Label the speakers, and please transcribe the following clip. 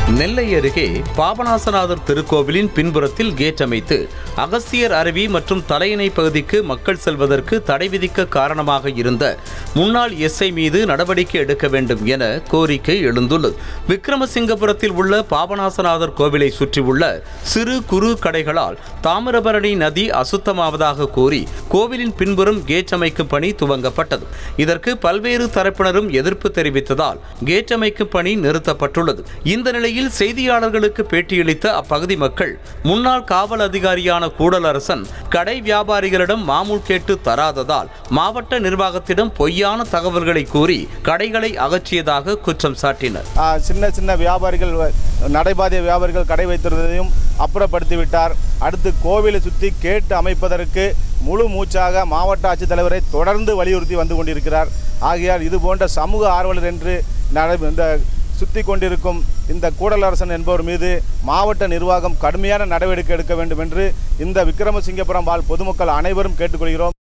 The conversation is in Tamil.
Speaker 1: நெல்லை அருகே பாபநாசநாதர் திருக்கோவிலின் பின்புறத்தில் கேட் அமைத்து அகஸ்தியர் அருவி மற்றும் தலையணை பகுதிக்கு மக்கள் செல்வதற்கு தடை விதிக்க காரணமாக இருந்த முன்னாள் எஸ்ஐ மீது நடவடிக்கை எடுக்க வேண்டும் என கோரிக்கை எழுந்துள்ளது விக்ரமசிங்கபுரத்தில் உள்ள பாபநாசநாதர் கோவிலை சுற்றியுள்ள சிறு குறு கடைகளால் தாமிரபரணி நதி அசுத்தமாவதாக கூறி கோவிலின் பின்புறம் கேட் அமைக்கும் பணி துவங்கப்பட்டது இதற்கு பல்வேறு தரப்பினரும் எதிர்ப்பு தெரிவித்ததால் கேட் அமைக்கும் பணி நிறுத்தப்பட்டுள்ளது இந்த நிலையில் செய்தியாளர்களுக்கு பேட்டியளித்த அப்பகுதி மக்கள் முன்னாள் காவல் அதிகாரியான கூடலரசன் கடை வியாபாரிகளிடம் மாமூல் கேட்டு தராததால் மாவட்ட நிர்வாகத்திடம் பொய்யான தகவல்களை கூறி கடைகளை அகற்றியதாக குற்றம் சாட்டினர்
Speaker 2: ஆ, சின்ன சின்ன வியாபாரிகள் வ- நடைபாதை வியாபாரிகள் கடை வைத்திருந்ததையும் அப்புறப்படுத்தி விட்டார் அடுத்து கோவிலை சுற்றி கேட்டு அமைப்பதற்கு முழு மூச்சாக மாவட்ட ஆட்சித்தலைவரை தொடர்ந்து வலியுறுத்தி வந்து கொண்டிருக்கிறார் ஆகையால் இது போன்ற சமூக ஆர்வலர் என்று நட இந்த சுற்றி கொண்டிருக்கும் இந்த கூடலரசன் என்பவர் மீது மாவட்ட நிர்வாகம் கடுமையான நடவடிக்கை எடுக்க வேண்டும் என்று இந்த விக்ரமசிங்கபுரம் வாழ் பொதுமக்கள் அனைவரும் கேட்டுக்கொள்கிறோம்